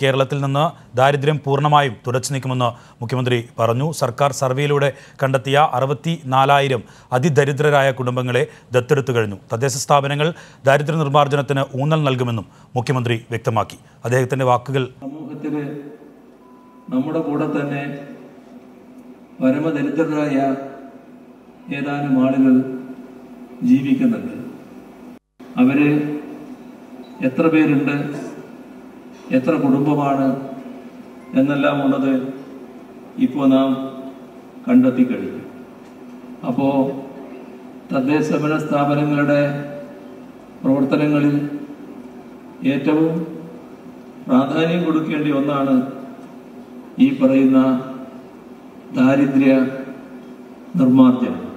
കേരളത്തിൽ നിന്ന് ദാരിദ്ര്യം പൂർണ്ണമായും തുടച്ചു നീക്കുമെന്ന് മുഖ്യമന്ത്രി പറഞ്ഞു സർക്കാർ സർവേയിലൂടെ കണ്ടെത്തിയ അറുപത്തി നാലായിരം അതിദരിദ്രരായ കുടുംബങ്ങളെ ദത്തെടുത്തു കഴിഞ്ഞു തദ്ദേശ സ്ഥാപനങ്ങൾ ദാരിദ്ര്യ നിർമ്മാർജ്ജനത്തിന് ഊന്നൽ നൽകുമെന്നും മുഖ്യമന്ത്രി വ്യക്തമാക്കി അദ്ദേഹത്തിന്റെ വാക്കുകൾ സമൂഹത്തിൽ നമ്മുടെ കൂടെ തന്നെ പരമദരിദ്രരായ ഏതാനും ആളുകൾ ജീവിക്കുന്നുണ്ട് അവര് എത്ര പേരുണ്ട് എത്ര കുടുംബമാണ് എന്നെല്ലാം ഉള്ളത് ഇപ്പോൾ നാം കണ്ടെത്തി കഴിഞ്ഞു അപ്പോൾ തദ്ദേശ ഭരണ സ്ഥാപനങ്ങളുടെ പ്രവർത്തനങ്ങളിൽ ഏറ്റവും പ്രാധാന്യം കൊടുക്കേണ്ട ഒന്നാണ് ഈ പറയുന്ന ദാരിദ്ര്യ നിർമ്മാർജ്ജനം